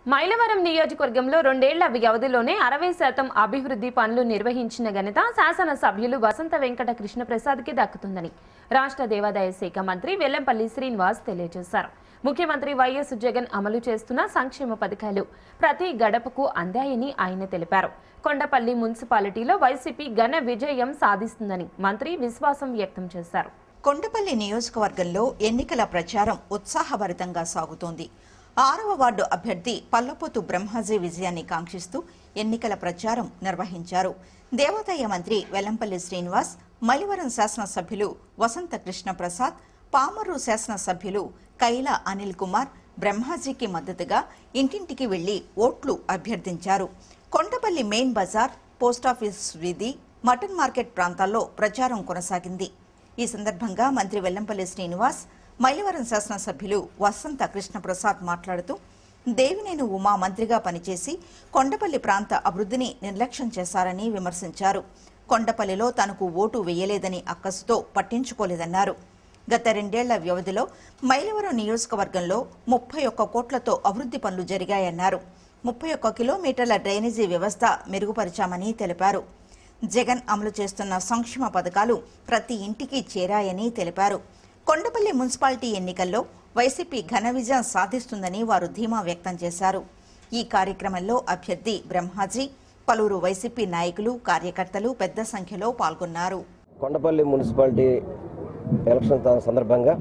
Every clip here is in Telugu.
మైలవరం నియోజకవర్గంలో రెండేళ్ల వ్యవధిలోనే అరవై శాతం అభివృద్ధి పనులు నిర్వహించిన ఘనత శాసనసభ్యులు వసంత వెంకట కృష్ణప్రసాద్కి దక్కుతుందని రాష్ట్ర దేవాదాయ శాఖ మంత్రి వెల్లంపల్లి శ్రీనివాస్ తెలియజేశారు ముఖ్యమంత్రి వైఎస్ జగన్ అమలు చేస్తున్న సంక్షేమ పథకాలు ప్రతి గడపకు అందాయని ఆయన తెలిపారు కొండపల్లి మున్సిపాలిటీలో వైసీపీ ఘన విజయం సాధిస్తుందని మంత్రి విశ్వాసం వ్యక్తం చేశారు కొండపల్లి నియోజకవర్గంలో ఎన్నికల ప్రచారం ఉత్సాహభరితంగా సాగుతోంది ఆరవ వార్డు అభ్యర్థి పల్లపోతు బ్రహ్మాజీ విజయాన్ని కాంక్షిస్తూ ఎన్నికల ప్రచారం నిర్వహించారు దేవాదాయ మంత్రి వెల్లంపల్లి శ్రీనివాస్ మలివరం శాసనసభ్యులు వసంత కృష్ణ ప్రసాద్ పామర్రు శాసనసభ్యులు కైల అనిల్ కుమార్ బ్రహ్మాజీకి మద్దతుగా ఇంటింటికి వెళ్లి ఓట్లు అభ్యర్థించారు కొండపల్లి మెయిన్ బజార్ పోస్టాఫీస్ వీధి మటన్ మార్కెట్ ప్రాంతాల్లో ప్రచారం కొనసాగింది ఈ సందర్భంగా మంత్రి వెల్లంపల్లి శ్రీనివాస్ మైలవరం శాసనసభ్యులు వసంత కృష్ణప్రసాద్ మాట్లాడుతూ దేవినేని ఉమా మంత్రిగా పనిచేసి కొండపల్లి ప్రాంత అభివృద్ధిని నిర్లక్ష్యం చేశారని విమర్శించారు కొండపల్లిలో తనకు ఓటు వేయలేదని అక్కసుతో పట్టించుకోలేదన్నారు గత రెండేళ్ల వ్యవధిలో మైలవరం నియోజకవర్గంలో ముప్పై ఒక్క కోట్లతో అభివృద్ధి పనులు జరిగాయన్నారు ముప్పై ఒక్క కిలోమీటర్ల డ్రైనేజీ వ్యవస్థ మెరుగుపరిచామని తెలిపారు జగన్ అమలు చేస్తున్న సంక్షేమ పథకాలు ప్రతి ఇంటికి చేరాయని తెలిపారు కొండపల్లి మున్సిపాలిటీ ఎన్నికల్లో వైసీపీ ఘన విజయం సాధిస్తుందని వారు ధీమా వ్యక్తం చేశారు ఈ కార్యక్రమంలో అభ్యర్థి బ్రహ్మాజీ పలువురు వైసీపీ నాయకులు కార్యకర్తలు పెద్ద సంఖ్యలో పాల్గొన్నారు కొండపల్లి మున్సిపాలిటీ ఎలక్షన్ త- సందర్భంగా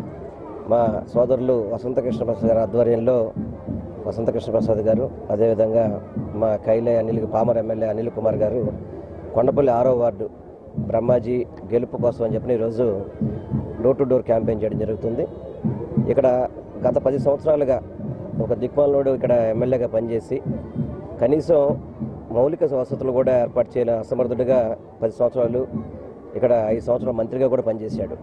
మా సోదరులు వసంత కృష్ణప్రసాద్ గారి ఆధ్వర్యంలో వసంత కృష్ణప్రసాద్ గారు అదేవిధంగా మా కైలే అనిల్ పామర్ ఎమ్మెల్యే అనిల్ కుమార్ గారు కొండపల్లి ఆరో వార్డు బ్రహ్మాజీ గెలుపు కోసం అని చెప్పి ఈరోజు డోర్ టు డోర్ క్యాంపెయిన్ చేయడం జరుగుతుంది ఇక్కడ గత పది సంవత్సరాలుగా ఒక దిక్మాలనోడు ఇక్కడ ఎమ్మెల్యేగా పనిచేసి కనీసం మౌలిక వసతులు కూడా ఏర్పాటు చేయని అసమర్థుడిగా పది సంవత్సరాలు ఇక్కడ ఐదు సంవత్సరాలు మంత్రిగా కూడా పనిచేశాడు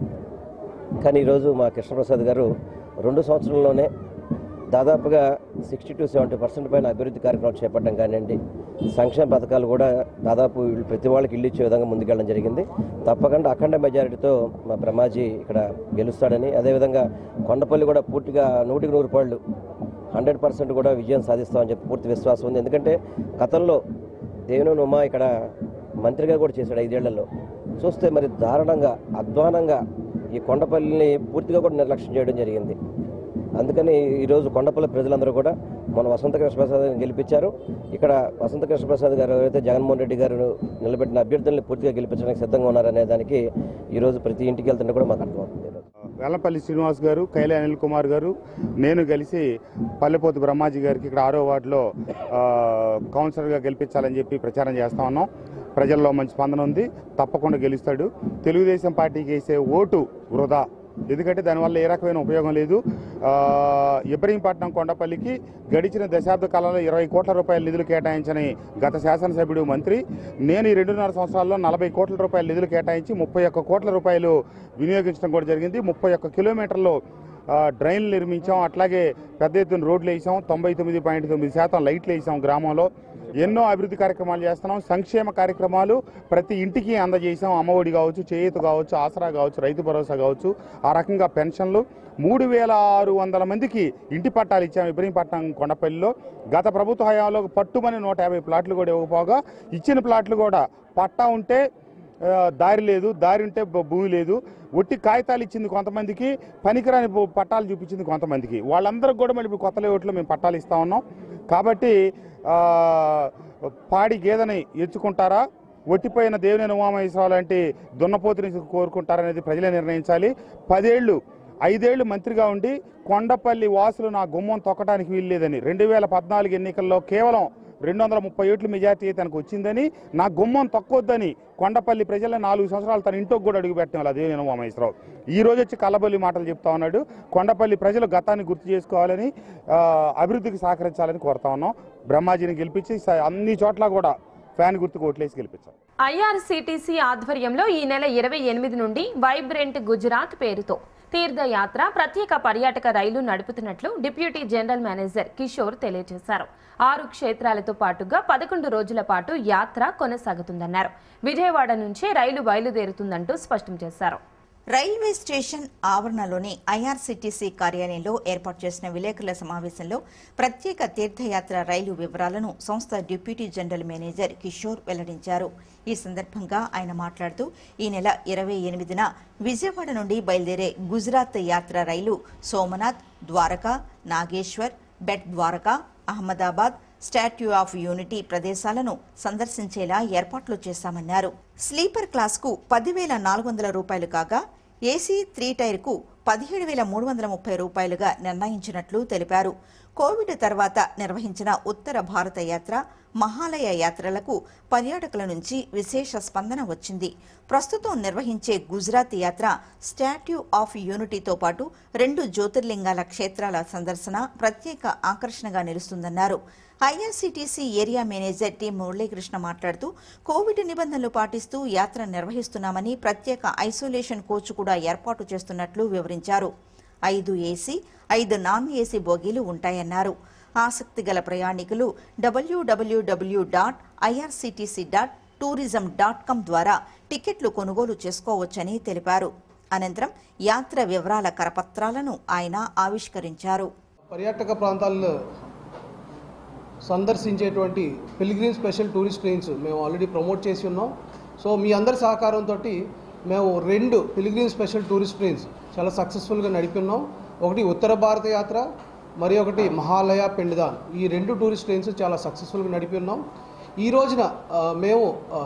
కానీ ఈరోజు మా కృష్ణప్రసాద్ గారు రెండు సంవత్సరంలోనే దాదాపుగా సిక్స్టీ టు సెవెంటీ పర్సెంట్ పైన అభివృద్ధి కార్యక్రమాలు చేపట్టడం కానివ్వండి సంక్షేమ పథకాలు కూడా దాదాపు వీళ్ళు ప్రతి వాళ్ళకి ఇల్లు ఇచ్చే విధంగా ముందుకెళ్ళడం జరిగింది తప్పకుండా అఖండ మెజారిటీతో మా బ్రహ్మాజీ ఇక్కడ గెలుస్తాడని అదేవిధంగా కొండపల్లి కూడా పూర్తిగా నూటికి నూరు పాళ్ళు హండ్రెడ్ పర్సెంట్ కూడా విజయం సాధిస్తామని చెప్పి పూర్తి విశ్వాసం ఉంది ఎందుకంటే గతంలో దేవినేని ఉమా ఇక్కడ మంత్రిగా కూడా చేశాడు ఐదేళ్లలో చూస్తే మరి దారుణంగా అధ్వానంగా ఈ కొండపల్లిని పూర్తిగా కూడా నిర్లక్ష్యం చేయడం జరిగింది అందుకని ఈరోజు కొండపల్లి ప్రజలందరూ కూడా మన వసంత కృష్ణప్రసాద్ గారిని గెలిపించారు ఇక్కడ వసంత కృష్ణప్రసాద్ గారు ఎవరైతే జగన్మోహన్ రెడ్డి గారు నిలబెట్టిన అభ్యర్థుల్ని పూర్తిగా గెలిపించడానికి సిద్ధంగా ఉన్నారనే దానికి ఈరోజు ప్రతి ఇంటికి వెళ్తుంటే కూడా మాకు అర్థమవుతుంది ఈరోజు. వెల్లంపల్లి శ్రీనివాస్ గారు కైలే అనిల్ కుమార్ గారు నేను కలిసి పల్లెపోతు బ్రహ్మాజీ గారికి ఇక్కడ ఆరో వార్డులో ఆ, కౌన్సిలర్గా గెలిపించాలని చెప్పి ప్రచారం చేస్తా ఉన్నాం ప్రజల్లో మంచి స్పందన ఉంది తప్పకుండా గెలుస్తాడు తెలుగుదేశం పార్టీకి వేసే ఓటు వృధా ఎందుకంటే దానివల్ల ఏ రకమైన ఉపయోగం లేదు ఆ, ఇబ్రహీంపట్నం కొండపల్లికి గడిచిన దశాబ్ద కాలంలో ఇరవై కోట్ల రూపాయల నిధులు కేటాయించని గత శాసనసభ్యుడు మంత్రి నేను ఈ రెండున్నర సంవత్సరాల్లో నలభై కోట్ల రూపాయల నిధులు కేటాయించి ముప్పై ఒక్క కోట్ల రూపాయలు వినియోగించడం కూడా జరిగింది ముప్పై ఒక్క కిలోమీటర్లు ఆ, డ్రైన్లు నిర్మించాం అట్లాగే పెద్ద ఎత్తున రోడ్లు వేసాం తొంభై తొమ్మిది పాయింట్ తొమ్మిది శాతం లైట్లు వేసాం గ్రామంలో ఎన్నో అభివృద్ధి కార్యక్రమాలు చేస్తున్నాం సంక్షేమ కార్యక్రమాలు ప్రతి ఇంటికి అందజేసాం అమ్మఒడి కావచ్చు చేయూత కావచ్చు ఆసరా కావచ్చు రైతు భరోసా కావచ్చు ఆ రకంగా పెన్షన్లు మూడు వేల ఆరు వందల మందికి ఇంటి పట్టాలు ఇచ్చాం ఇబ్రహీంపట్నం కొండపల్లిలో గత ప్రభుత్వ హయాంలో పట్టుమని నూట యాభై ప్లాట్లు కూడా ఇవ్వకపోగా ఇచ్చిన ప్లాట్లు కూడా పట్టా ఉంటే ఆ, దారి లేదు దారి ఉంటే భూ- భూమి లేదు ఒట్టి కాగితాలు ఇచ్చింది కొంతమందికి పనికిరాని భూ- పట్టాలు చూపించింది కొంతమందికి వాళ్ళందరికి కూడా మళ్ళీ ఇప్పుడు కొత్త లేఅవుట్లో మేము పట్టాలు ఇస్తా ఉన్నాం కాబట్టి ఆ, పాడి గేదెని ఎచ్చుకుంటారా ఒట్టిపోయిన దేవినేని ఉమామహేశ్వరరావు లాంటి దున్నపోతుని కోరుకుంటారనేది ప్రజలే నిర్ణయించాలి పదేళ్లు ఐదేళ్లు మంత్రిగా ఉండి కొండపల్లి వాసులు నా గుమ్మం తొక్కడానికి వీల్లేదని రెండు వేల పద్నాలుగు ఎన్నికల్లో కేవలం రెండు వందల ముప్పై ఏట్లు మెజార్టీ తనకు వచ్చిందని నా గుమ్మం తక్కువద్దని కొండపల్లి ప్రజల నాలుగు సంవత్సరాలు తన ఇంటికి కూడా అడుగు పెట్టిన అదే నేను ఉమామహేశ్వరరావు ఈ రోజు వచ్చి కల్లబల్లి మాటలు చెప్తా ఉన్నాడు కొండపల్లి ప్రజలు గతాన్ని గుర్తు చేసుకోవాలని ఆ, అభివృద్ధికి సహకరించాలని కోరుతా ఉన్నాం బ్రహ్మాజీని గెలిపించి స- అన్ని చోట్ల కూడా ఫ్యాన్ గుర్తుకు ఓట్లేసి గెలిపించాలి ఐఆర్సీటీసీ ఆధ్వర్యంలో ఈ నెల ఇరవై ఎనిమిది నుండి వైబ్రెంట్ గుజరాత్ పేరుతో తీర్థయాత్ర ప్రత్యేక పర్యాటక రైలు నడుపుతున్నట్లు డిప్యూటీ జనరల్ మేనేజర్ కిషోర్ తెలియజేశారు ఆరు క్షేత్రాలతో పాటుగా పదకొండు రోజుల పాటు యాత్ర కొనసాగుతుందన్నారు విజయవాడ నుంచే రైలు బయలుదేరుతుందంటూ స్పష్టం చేశారు రైల్వే స్టేషన్ ఆవరణలోని ఐఆర్సీటీసీ కార్యాలయంలో ఏర్పాటు చేసిన విలేకరుల సమావేశంలో ప్రత్యేక తీర్థయాత్ర రైలు వివరాలను సంస్థ డిప్యూటీ జనరల్ మేనేజర్ కిషోర్ వెల్లడించారు ఈ సందర్భంగా ఆయన మాట్లాడుతూ ఈ నెల ఇరవై ఎనిమిదిన విజయవాడ నుండి బయలుదేరే గుజరాత్ యాత్ర రైలు Somnath Dwarka Nageshwar Bet Dwarka Ahmedabad statue of unity ప్రదేశాలను సందర్శించేలా ఏర్పాట్లు చేశామన్నారు స్లీపర్ క్లాస్కు పదివేల నాలుగు వందల రూపాయలు కాగా ఏసీ త్రీ టైర్కు పదిహేడు వేల మూడు వందల ముప్పై రూపాయలుగా నిర్ణయించినట్లు తెలిపారు కోవిడ్ తర్వాత నిర్వహించిన ఉత్తర భారత యాత్ర మహాలయ యాత్రలకు పర్యాటకుల నుంచి విశేష స్పందన వచ్చింది ప్రస్తుతం నిర్వహించే గుజరాత్ యాత్ర స్టాట్యూ ఆఫ్ యూనిటీతో పాటు రెండు జ్యోతిర్లింగాల క్షేత్రాల సందర్శన ప్రత్యేక ఆకర్షణగా నిలుస్తుందన్నారు IRCTC area manager T Muralikrishna మాట్లాడుతూ కోవిడ్ నిబంధనలు పాటిస్తూ యాత్ర నిర్వహిస్తున్నామని ప్రత్యేక ఐసోలేషన్ కోచ్ కూడా ఏర్పాటు చేస్తున్నట్లు వివరించారు ఐదు ఏసీ ఐదు నాన్ ఏసీ బోగీలు ఉంటాయన్నారు ఆసక్తి గల ప్రయాణికులు WWW dot IRCTC dot tourism dot com ద్వారా టికెట్లు కొనుగోలు చేసుకోవచ్చని తెలిపారు అనంతరం యాత్ర వివరాల కరపత్రాలను ఆయన ఆవిష్కరించారు పర్యాటక ప్రాంతాల్లో సందర్శించేటువంటి పిలిగ్రిమ్ స్పెషల్ టూరిస్ట్ ట్రైన్స్ మేము ఆల్రెడీ ప్రమోట్ చేసి ఉన్నాం సో మీ అందరి సహకారంతో మేము రెండు పిలిగ్రిమ్ స్పెషల్ టూరిస్ట్ ట్రైన్స్ చాలా సక్సెస్ఫుల్గా నడిపిన్నాం ఒకటి ఉత్తర భారత యాత్ర మరి ఒకటి మహాలయ పెండిదాన్ ఈ రెండు టూరిస్ట్ ట్రైన్స్ చాలా సక్సెస్ఫుల్గా నడిపి ఉన్నాం ఈ రోజున ఆ, మేము ఆ,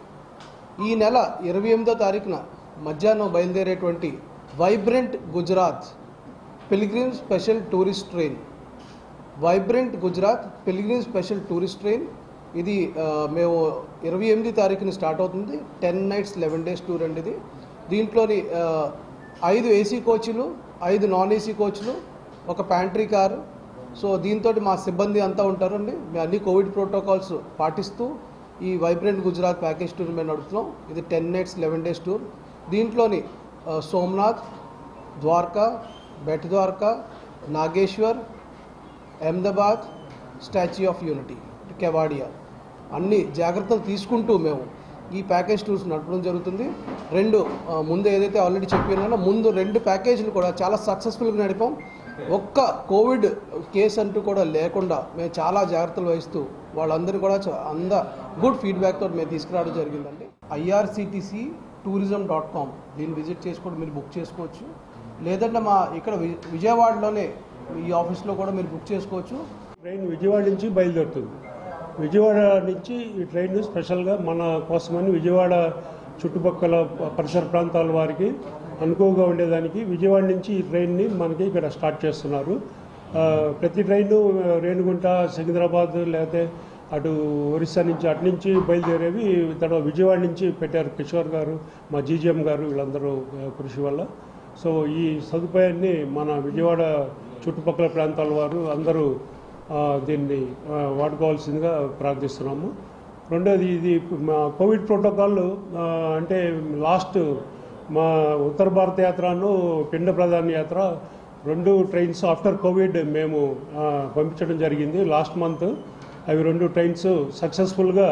ఈ నెల ఇరవై ఎనిమిదో తారీఖున మధ్యాహ్నం బయలుదేరేటువంటి vibrant Gujarat pilgrim special tourist train vibrant Gujarat pilgrim special tourist train ఇది ఆ, మేము ఇరవై ఎనిమిది తారీఖున స్టార్ట్ అవుతుంది ten nights eleven days tour అండి ఇది దీంట్లోని ఆ, ఐదు ఏసీ కోచ్లు ఐదు నాన్ ఏసీ కోచ్లు ఒక ప్యాంట్రీ కారు సో దీంతో మా సిబ్బంది అంతా ఉంటారండి మేము అన్ని కోవిడ్ ప్రోటోకాల్స్ పాటిస్తూ ఈ వైబ్రెంట్ గుజరాత్ ప్యాకేజ్ టూర్ మేము నడుపుతున్నాం ఇది ten nights eleven days tour దీంట్లోని ఆ, Somnath Dwarka Bet Dwarka Nageshwar Ahmedabad statue of unity Kevadia అన్ని జాగ్రత్తలు తీసుకుంటూ మేము ఈ ప్యాకేజ్ టూర్స్ నడపడం జరుగుతుంది రెండు ఆ, ముందు ఏదైతే ఆల్రెడీ చెప్పినానో ముందు రెండు ప్యాకేజీలు కూడా చాలా సక్సెస్ఫుల్గా నడిపాం ఒక్క కోవిడ్ కేసు అంటూ కూడా లేకుండా మేము చాలా జాగ్రత్తలు వహిస్తూ వాళ్ళందరూ కూడా చ- అంద గుడ్ ఫీడ్బ్యాక్ తోటి మేము తీసుకురావడం జరిగిందండి ఐఆర్సిటిసి టూరిజం డాట్ కామ్ దీన్ని విజిట్ చేసుకొని మీరు బుక్ చేసుకోవచ్చు లేదంటే మా ఇక్కడ వి- విజయవాడలోనే ఈ ఆఫీస్లో కూడా మీరు బుక్ చేసుకోవచ్చు ట్రైన్ విజయవాడ నుంచి బయలుదేరుతుంది విజయవాడ నుంచి ఈ ట్రైన్ స్పెషల్గా మన కోసమని విజయవాడ చుట్టుపక్కల ప- పరిసర ప్రాంతాల వారికి అనుకువగా ఉండేదానికి విజయవాడ నుంచి ఈ ట్రైన్ని మనకి ఇక్కడ స్టార్ట్ చేస్తున్నారు ఆ, ప్రతి ట్రైను ఆ, రేణిగుంట సికింద్రాబాద్ లేకపోతే అటు ఒరిస్సా నుంచి అటు నుంచి బయలుదేరేవి తర్వాత విజయవాడ నుంచి పెట్టారు కిషోర్ గారు మా జీజీఎం గారు వీళ్ళందరూ ఆ, కృషి వల్ల సో ఈ సదుపాయాన్ని మన విజయవాడ చుట్టుపక్కల ప్రాంతాల వారు అందరూ ఆ, దీన్ని ఆ, వాడుకోవాల్సిందిగా ప్రార్థిస్తున్నాము రెండోది ఇది మా కోవిడ్ ప్రోటోకాల్ ఆ, అంటే లాస్ట్ మా ఉత్తర భారత యాత్రను పిండ ప్రధాన యాత్ర రెండు ట్రైన్స్ ఆఫ్టర్ కోవిడ్ మేము ఆ, పంపించడం జరిగింది లాస్ట్ మంత్ అవి రెండు ట్రైన్స్ సక్సెస్ఫుల్గా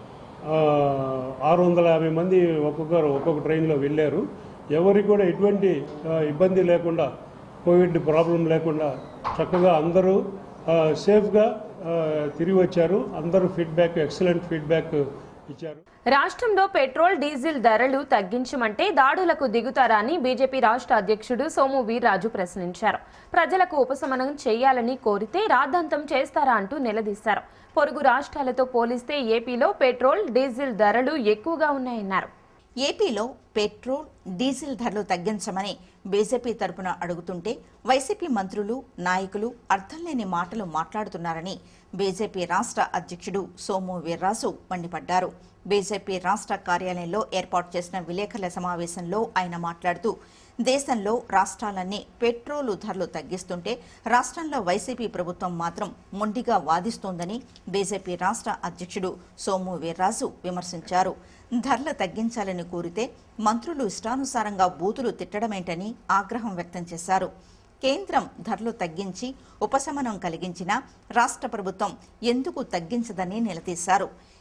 ఆరు వందల యాభై మంది ఒక్కొక్కరు ఒక్కొక్క ట్రైన్లో వెళ్ళారు ఎవరికి కూడా ఎటువంటి ఆ, ఇబ్బంది లేకుండా కోవిడ్ ప్రాబ్లం లేకుండా చక్కగా అందరూ ఆ, సేఫ్గా ఆ, తిరిగి వచ్చారు అందరూ ఫీడ్బ్యాక్ ఎక్సలెంట్ ఫీడ్బ్యాక్ ఇచ్చారు రాష్ట్రంలో పెట్రోల్ డీజిల్ ధరలు తగ్గించమంటే దాడులకు దిగుతారా అని బీజేపీ రాష్ట్ర అధ్యక్షుడు సోము వీర్రాజు ప్రశ్నించారు ప్రజలకు ఉపశమనం చేయాలని కోరితే రాద్ధాంతం చేస్తారా అంటూ నిలదీశారు పొరుగు రాష్ట్రాలతో పోలిస్తే ఏపీలో పెట్రోల్ డీజిల్ ధరలు ఎక్కువగా ఉన్నాయన్నారు ఏపీలో పెట్రోల్ డీజిల్ ధరలు తగ్గించమని బీజేపీ తరపున అడుగుతుంటే వైసీపీ మంత్రులు నాయకులు అర్థం లేని మాటలు మాట్లాడుతున్నారని బీజేపీ రాష్ట్ర అధ్యక్షుడు సోము వీర్రాజు మండిపడ్డారు బీజేపీ రాష్ట్ర కార్యాలయంలో ఏర్పాటు చేసిన విలేకరుల సమావేశంలో ఆయన మాట్లాడుతూ దేశంలో రాష్ట్రాలన్నీ పెట్రోలు ధరలు తగ్గిస్తుంటే రాష్ట్రంలో వైసీపీ ప్రభుత్వం మాత్రం మొండిగా వాదిస్తోందని బీజేపీ రాష్ట్ర అధ్యక్షుడు సోము వీర్రాజు విమర్శించారు ధరలు తగ్గించాలని కోరితే మంత్రులు ఇష్టానుసారంగా బూతులు తిట్టడమేంటని ఆగ్రహం వ్యక్తం చేశారు కేంద్రం ధరలు తగ్గించి ఉపశమనం కలిగించినా రాష్ట్ర ప్రభుత్వం ఎందుకు తగ్గించదని నిలదీశారు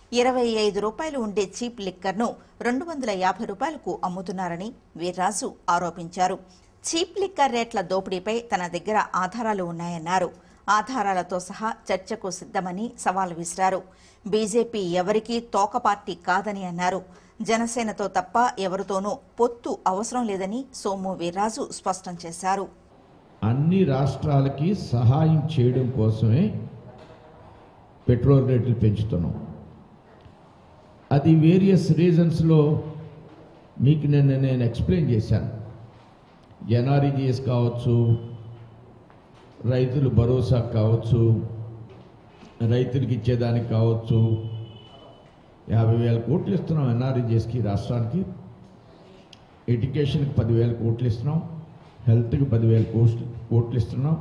ఇరవై ఐదు రూపాయలు ఉండే చీప్ లిక్కర్ను రెండు వందల యాభై రూపాయలకు అమ్ముతున్నారని వీర్రాజు ఆరోపించారు చీప్ లిక్కర్ రేట్ల దోపిడీపై తన దగ్గర ఆధారాలు ఉన్నాయన్నారు ఆధారాలతో సహా చర్చకు సిద్ధమని సవాల్ విసిరారు బీజేపీ ఎవరికీ తోక పార్టీ కాదని అన్నారు జనసేనతో తప్ప ఎవరితోనూ పొత్తు అవసరం లేదని సోము వీర్రాజు స్పష్టం చేశారు అన్ని రాష్ట్రాలకి సహాయం చేయడం కోసమే పెట్రోల్ రేట్లు పెంచుతున్నాం అది వేరియస్ రీజన్స్లో మీకు నిన్న నేను ఎక్స్ప్లెయిన్ చేశాను ఎన్ఆర్ఈజిఎస్ కావచ్చు రైతులు భరోసా కావచ్చు రైతులకి ఇచ్చేదానికి కావచ్చు యాభై వేల కోట్లు ఇస్తున్నాం ఎన్ఆర్ఈజిఎస్కి రాష్ట్రానికి ఎడ్యుకేషన్కి పదివేల కోట్లు ఇస్తున్నాం హెల్త్కి పదివేల కోట్లు కోట్లు ఇస్తున్నాం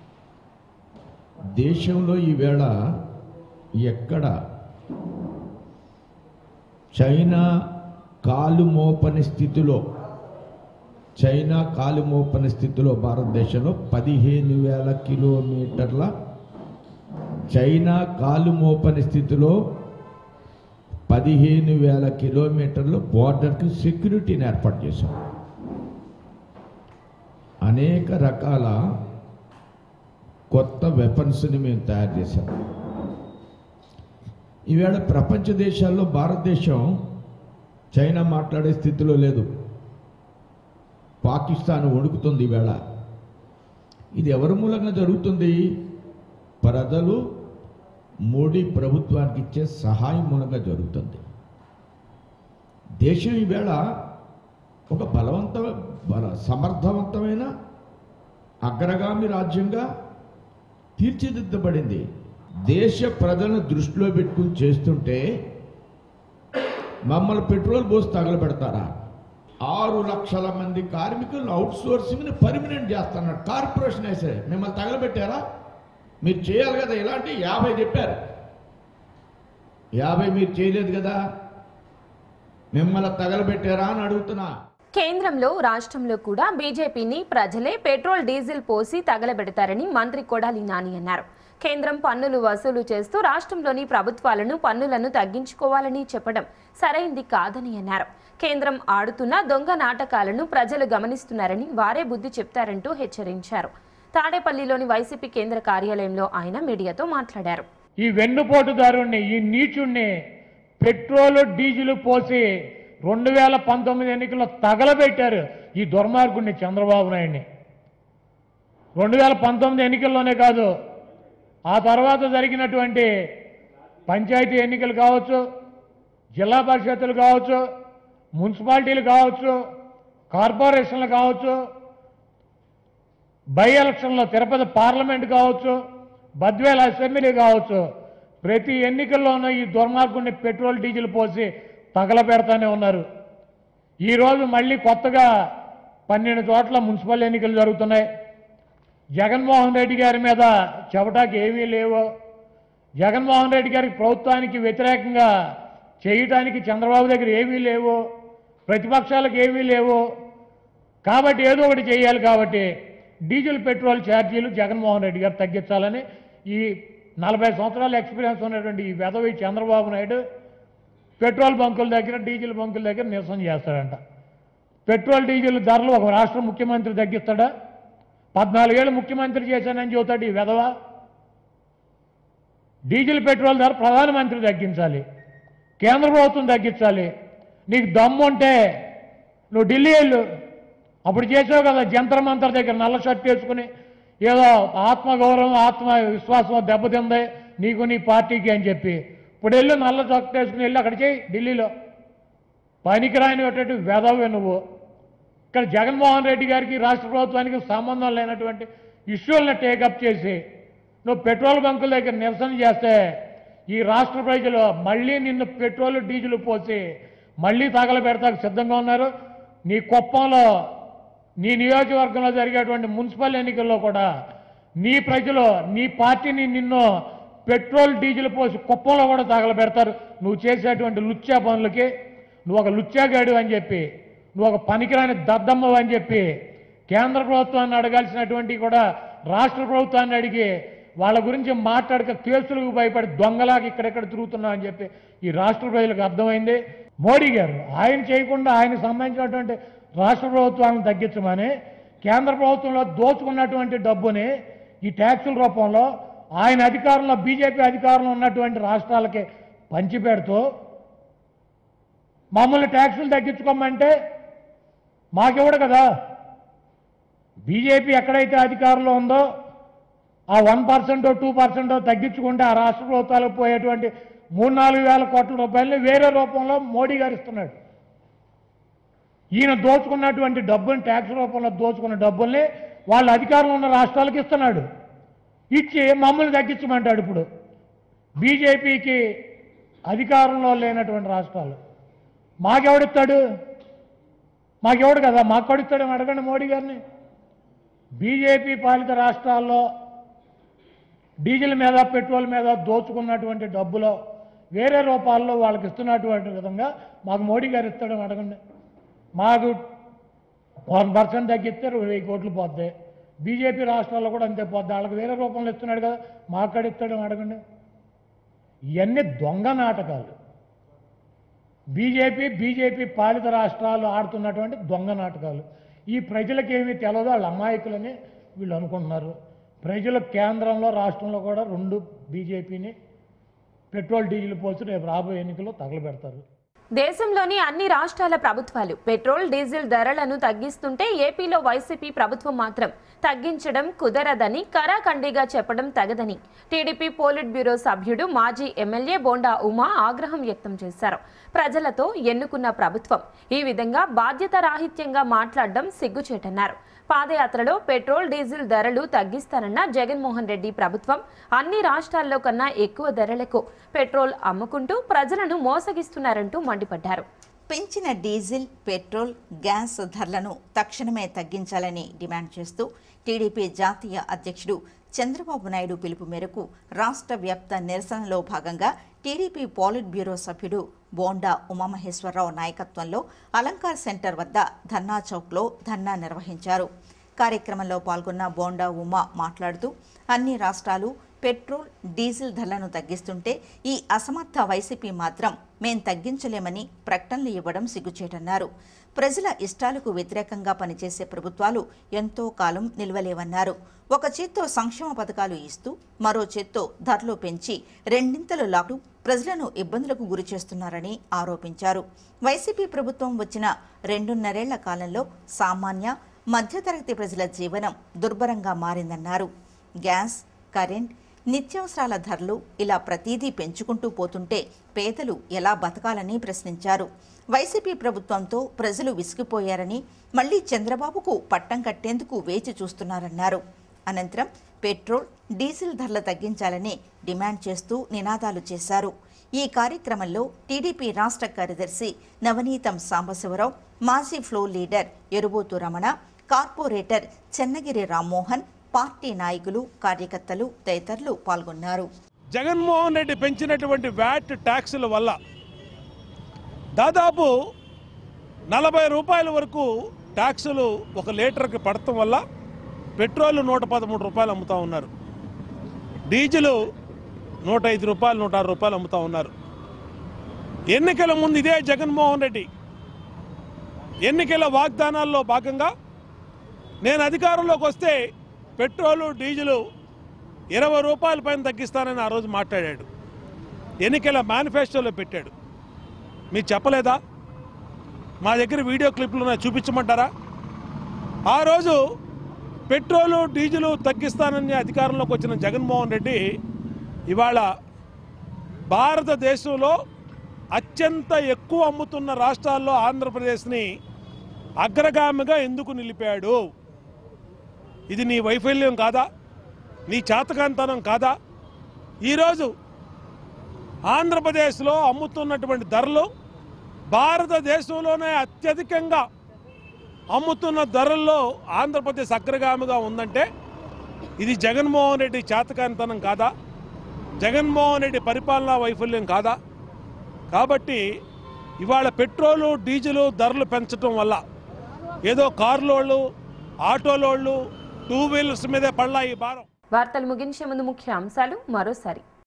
దేశంలో ఈవేళ ఎక్కడ చైనా కాలు మోపని స్థితిలో చైనా కాలు మోపని స్థితిలో భారతదేశంలో పదిహేను వేల కిలోమీటర్ల చైనా కాలు మోపని స్థితిలో పదిహేను వేల కిలోమీటర్లు బోర్డర్కి సెక్యూరిటీని ఏర్పాటు చేశాం అనేక రకాల కొత్త వెపన్స్ని మేము తయారు చేశాం ఈవేళ ప్రపంచ దేశాల్లో భారతదేశం చైనా మాట్లాడే స్థితిలో లేదు పాకిస్తాన్ వణుకుతుంది ఈవేళ ఇది ఎవరి మూలంగా జరుగుతుంది ప్రజలు మోడీ ప్రభుత్వానికి ఇచ్చే సహాయం మూలంగా జరుగుతుంది దేశం ఈవేళ ఒక బలవంత బల సమర్థవంతమైన అగ్రగామి రాజ్యంగా తీర్చిదిద్దబడింది దేశ ప్రజలను దృష్టిలో పెట్టుకుని చేస్తుంటే మమ్మల్ని పెట్రోల్ పోసి తగలబెడతారా ఆరు లక్షల మంది కార్మికులను అవుట్ సోర్సింగ్ని పర్మినెంట్ చేస్తున్నారు కార్పొరేషన్ వేసే మిమ్మల్ని తగలబెట్టారా మీరు చేయాలి కదా ఇలాంటి యాభై చెప్పారు యాభై మీరు చేయలేదు కదా మిమ్మల్ని తగలబెట్టారా అని అడుగుతున్నా కేంద్రంలో రాష్ట్రంలో కూడా బీజేపీని ప్రజలే పెట్రోల్ డీజిల్ పోసి తగలబెడతారని మంత్రి కొడాలి నాని అన్నారు కేంద్రం పన్నులు వసూలు చేస్తూ రాష్ట్రంలోని ప్రభుత్వాలను పన్నులను తగ్గించుకోవాలని చెప్పడం సరైంది కాదని అన్నారు కేంద్రం ఆడుతున్న దొంగ నాటకాలను ప్రజలు గమనిస్తున్నారని వారే బుద్ధి చెప్తారంటూ హెచ్చరించారు తాడేపల్లిలోని వైసీపీ కేంద్ర కార్యాలయంలో ఆయన మీడియాతో మాట్లాడారు ఈ వెన్నుపోటుదారుణ్ణి ఈ నీచుణ్ణి పెట్రోల్ డీజిల్ పోసి రెండు వేల పంతొమ్మిది ఎన్నికల్లో తగలబెట్టారు ఈ దుర్మార్గుడిని చంద్రబాబు నాయుడిని రెండు వేల పంతొమ్మిది ఎన్నికల్లోనే కాదు ఆ తర్వాత జరిగినటువంటి పంచాయతీ ఎన్నికలు కావచ్చు జిల్లా పరిషత్తులు కావచ్చు మున్సిపాలిటీలు కావచ్చు కార్పొరేషన్లు కావచ్చు బై ఎలక్షన్లో తిరుపతి పార్లమెంట్ కావచ్చు బద్వేల అసెంబ్లీ కావచ్చు ప్రతి ఎన్నికల్లోనూ ఈ దుర్మార్గుడిని పెట్రోల్ డీజిల్ పోసి తగలబెడతానే ఉన్నారు ఈరోజు మళ్ళీ కొత్తగా పన్నెండు చోట్ల మున్సిపల్ ఎన్నికలు జరుగుతున్నాయి జగన్మోహన్ రెడ్డి గారి మీద చెబటాకి ఏమీ లేవు జగన్మోహన్ రెడ్డి గారికి ప్రభుత్వానికి వ్యతిరేకంగా చేయటానికి చంద్రబాబు దగ్గర ఏమీ లేవు ప్రతిపక్షాలకు ఏమీ లేవు కాబట్టి ఏదో ఒకటి చేయాలి కాబట్టి డీజిల్ పెట్రోల్ ఛార్జీలు జగన్మోహన్ రెడ్డి గారు తగ్గించాలని ఈ నలభై సంవత్సరాల ఎక్స్పీరియన్స్ ఉన్నటువంటి ఈ వెధవి చంద్రబాబు నాయుడు పెట్రోల్ బంకుల దగ్గర డీజిల్ బంకుల దగ్గర నిరసన చేస్తాడంట పెట్రోల్ డీజిల్ ధరలు ఒక రాష్ట్ర ముఖ్యమంత్రి తగ్గిస్తాడా పద్నాలుగేళ్ళు ముఖ్యమంత్రి చేశానని చెబుతాడు ఈ వెధవ డీజిల్ పెట్రోల్ ధర ప్రధానమంత్రి తగ్గించాలి కేంద్ర ప్రభుత్వం తగ్గించాలి నీకు దమ్ము ఉంటే నువ్వు ఢిల్లీ వెళ్ళు అప్పుడు చేసావు కదా జంతర్ మంతర్ దగ్గర నల్ల షర్ట్ వేసుకుని ఏదో ఆత్మగౌరవం ఆత్మ విశ్వాసం దెబ్బతింది నీకు నీ పార్టీకి అని చెప్పి ఇప్పుడు వెళ్ళు నల్ల షర్ట్ వేసుకుని వెళ్ళి అక్కడ చేయి ఢిల్లీలో పనికిరానిటువంటి వెధవి నువ్వు ఇక్కడ జగన్మోహన్ రెడ్డి గారికి రాష్ట్ర ప్రభుత్వానికి సంబంధం లేనటువంటి ఇష్యూలను టేకప్ చేసి నువ్వు పెట్రోల్ బంకుల దగ్గర నిరసన చేస్తే ఈ రాష్ట్ర ప్రజలు మళ్ళీ నిన్ను పెట్రోల్ డీజిల్ పోసి మళ్ళీ తగలబెడతాకు సిద్ధంగా ఉన్నారు నీ కుప్పంలో నీ నియోజకవర్గంలో జరిగేటువంటి మున్సిపల్ ఎన్నికల్లో కూడా నీ ప్రజలు నీ పార్టీని నిన్ను పెట్రోల్ డీజిల్ పోసి కుప్పంలో కూడా తగలబెడతారు నువ్వు చేసేటువంటి లుచ్చా పనులకి నువ్వు ఒక లుచ్చాగాడు అని చెప్పి నువ్వు ఒక పనికిరాని దద్దమ్మవు అని చెప్పి కేంద్ర ప్రభుత్వాన్ని అడగాల్సినటువంటి కూడా రాష్ట్ర ప్రభుత్వాన్ని అడిగి వాళ్ళ గురించి మాట్లాడక కేసులకు భయపడి దొంగలాగా ఇక్కడెక్కడ తిరుగుతున్నా అని చెప్పి ఈ రాష్ట్ర ప్రజలకు అర్థమైంది మోడీ గారు ఆయన చేయకుండా ఆయనకు సంబంధించినటువంటి రాష్ట్ర ప్రభుత్వాలను తగ్గించమని కేంద్ర ప్రభుత్వంలో దోచుకున్నటువంటి డబ్బుని ఈ ట్యాక్సుల రూపంలో ఆయన అధికారంలో బీజేపీ అధికారంలో ఉన్నటువంటి రాష్ట్రాలకి పంచిపెడుతూ మమ్మల్ని ట్యాక్సులు తగ్గించుకోమంటే మాకెవడు కదా బీజేపీ ఎక్కడైతే అధికారంలో ఉందో ఆ వన్ పర్సెంటో టూ పర్సెంటో తగ్గించుకుంటే ఆ రాష్ట్ర ప్రభుత్వాలకు పోయేటువంటి మూడు నాలుగు వేల కోట్ల రూపాయలని వేరే రూపంలో మోడీ గారు ఇస్తున్నాడు ఈయన దోచుకున్నటువంటి డబ్బుని ట్యాక్స్ రూపంలో దోచుకున్న డబ్బుల్ని వాళ్ళ అధికారంలో ఉన్న రాష్ట్రాలకు ఇస్తున్నాడు ఇచ్చి మమ్మల్ని తగ్గించమంటాడు ఇప్పుడు బీజేపీకి అధికారంలో లేనటువంటి రాష్ట్రాలు మాకెవడిస్తాడు మాకెవడు కదా మాకు కొడిస్తాడేమో అడగండి మోడీ గారిని బీజేపీ పాలిత రాష్ట్రాల్లో డీజిల్ మీద పెట్రోల్ మీద దోచుకున్నటువంటి డబ్బులో వేరే రూపాల్లో వాళ్ళకి ఇస్తున్నటువంటి విధంగా మాకు మోడీ గారు ఇస్తాడని అడగండి మాకు వన్ పర్సెంట్ తగ్గిస్తే వెయ్యి కోట్లు పోద్ది బీజేపీ రాష్ట్రాల్లో కూడా అంతే పోద్ది వాళ్ళకి వేరే రూపంలో ఇస్తున్నాడు కదా మాకు కాడ ఇస్తాడని అడగండి ఇవన్నీ దొంగ నాటకాలు బీజేపీ బీజేపీ పాలిత రాష్ట్రాలు ఆడుతున్నటువంటి దొంగ నాటకాలు ఈ ప్రజలకు ఏమీ తెలియదు వాళ్ళ అమాయకులని వీళ్ళు అనుకుంటున్నారు ప్రజలు కేంద్రంలో రాష్ట్రంలో కూడా రెండు బీజేపీని పెట్రోల్ డీజిల్ పోసి రేపు రాబోయే ఎన్నికల్లో తగలబెడతారు దేశంలోని అన్ని రాష్ట్రాల ప్రభుత్వాలు పెట్రోల్ డీజిల్ ధరలను తగ్గిస్తుంటే ఏపీలో వైసీపీ ప్రభుత్వం మాత్రం తగ్గించడం కుదరదని కరాఖండిగా చెప్పడం తగదని టీడీపీ పోలిట్ బ్యూరో సభ్యుడు మాజీ ఎమ్మెల్యే బోండా ఉమా ఆగ్రహం వ్యక్తం చేశారు ప్రజలతో ఎన్నుకున్న ప్రభుత్వం ఈ విధంగా బాధ్యత రాహిత్యంగా మాట్లాడడం సిగ్గుచేటన్నారు పాదయాత్రలో పెట్రోల్ డీజిల్ ధరలు తగ్గిస్తానన్న జగన్మోహన్ రెడ్డి ప్రభుత్వం అన్ని రాష్ట్రాల్లో కన్నా ఎక్కువ ధరలకు పెట్రోల్ అమ్ముకుంటూ ప్రజలను మోసగిస్తున్నారంటూ మండిపడ్డారు పెంచిన డీజిల్ పెట్రోల్ గ్యాస్ ధరలను తక్షణమే తగ్గించాలని డిమాండ్ చేస్తూ టీడీపీ జాతీయ అధ్యక్షుడు చంద్రబాబు నాయుడు పిలుపు మేరకు రాష్ట్ర వ్యాప్త నిరసనలో భాగంగా టీడీపీ పాలిట్ బ్యూరో సభ్యుడు బోండా ఉమామహేశ్వరరావు నాయకత్వంలో అలంకార్ సెంటర్ వద్ద ధర్నా చౌక్లో ధర్నా నిర్వహించారు కార్యక్రమంలో పాల్గొన్న బోండా ఉమా మాట్లాడుతూ అన్ని రాష్ట్రాలు పెట్రోల్ డీజిల్ ధరలను తగ్గిస్తుంటే ఈ అసమర్థ వైసీపీ మాత్రం మేం తగ్గించలేమని ప్రకటనలు ఇవ్వడం సిగ్గుచేటన్నారు ప్రజల ఇష్టాలకు వ్యతిరేకంగా పనిచేసే ప్రభుత్వాలు ఎంతో కాలం నిల్వలేవన్నారు ఒక చేత్తో సంక్షేమ పథకాలు ఇస్తూ మరో చేత్తో ధరలు పెంచి రెండింతలు లాక్డు ప్రజలను ఇబ్బందులకు గురి చేస్తున్నారని ఆరోపించారు వైసీపీ ప్రభుత్వం వచ్చిన రెండున్నరేళ్ల కాలంలో సామాన్య మధ్యతరగతి ప్రజల జీవనం దుర్భరంగా మారిందన్నారు గ్యాస్ కరెంట్ నిత్యావసరాల ధరలు ఇలా ప్రతీదీ పెంచుకుంటూ పోతుంటే పేదలు ఎలా బతకాలని ప్రశ్నించారు వైసీపీ ప్రభుత్వంతో ప్రజలు విసిగిపోయారని మళ్లీ చంద్రబాబుకు పట్టం కట్టేందుకు వేచి చూస్తున్నారన్నారు అనంతరం పెట్రోల్ డీజిల్ ధరలు తగ్గించాలని డిమాండ్ చేస్తూ నినాదాలు చేశారు ఈ కార్యక్రమంలో టీడీపీ రాష్ట్ర కార్యదర్శి నవనీతం సాంబశివరావు మాజీ floor leader Erubothu Ramana corporator Chennagiri Rammohan party నాయకులు కార్యకర్తలు తదితరులు పాల్గొన్నారు జగన్మోహన్ రెడ్డి పెంచినటువంటి వ్యాట్ ట్యాక్సుల వల్ల దాదాపు నలభై రూపాయల వరకు ట్యాక్సులు ఒక లీటర్కి పడటం వల్ల పెట్రోల్ నూట పదమూడు రూపాయలు అమ్ముతా ఉన్నారు డీజిల్ నూట ఐదు రూపాయలు నూట ఆరు రూపాయలు అమ్ముతా ఉన్నారు ఎన్నికల ముందు ఇదే జగన్మోహన్ రెడ్డి ఎన్నికల వాగ్దానాల్లో భాగంగా నేను అధికారంలోకి వస్తే పెట్రోలు డీజిలు ఇరవై రూపాయల పైన తగ్గిస్తానని ఆ రోజు మాట్లాడాడు ఎన్నికల మేనిఫెస్టోలో పెట్టాడు మీరు చెప్పలేదా మా దగ్గర వీడియో క్లిప్లు ఉన్నాయి చూపించమంటారా ఆ రోజు పెట్రోలు డీజిలు తగ్గిస్తానని అధికారంలోకి వచ్చిన జగన్మోహన్ రెడ్డి ఇవాళ భారతదేశంలో అత్యంత ఎక్కువ అమ్ముతున్న రాష్ట్రాల్లో ఆంధ్రప్రదేశ్ని అగ్రగామిగా ఎందుకు నిలిపాడు ఇది నీ వైఫల్యం కాదా నీ చేతకాంతనం కాదా ఈరోజు ఆంధ్రప్రదేశ్లో అమ్ముతున్నటువంటి ధరలు భారతదేశంలోనే అత్యధికంగా అమ్ముతున్న ధరల్లో ఆంధ్రప్రదేశ్ అగ్రగామిగా ఉందంటే ఇది జగన్మోహన్ రెడ్డి చేతకాంతనం కాదా జగన్మోహన్ రెడ్డి పరిపాలనా వైఫల్యం కాదా కాబట్టి ఇవాళ పెట్రోలు డీజిలు ధరలు పెంచడం వల్ల ఏదో కార్లోళ్ళు ఆటోలోళ్ళు టూ వీలర్స్ మీదే పడలా ఈ భారం వార్తలు ముగించే ముందు ముఖ్య అంశాలు మరోసారి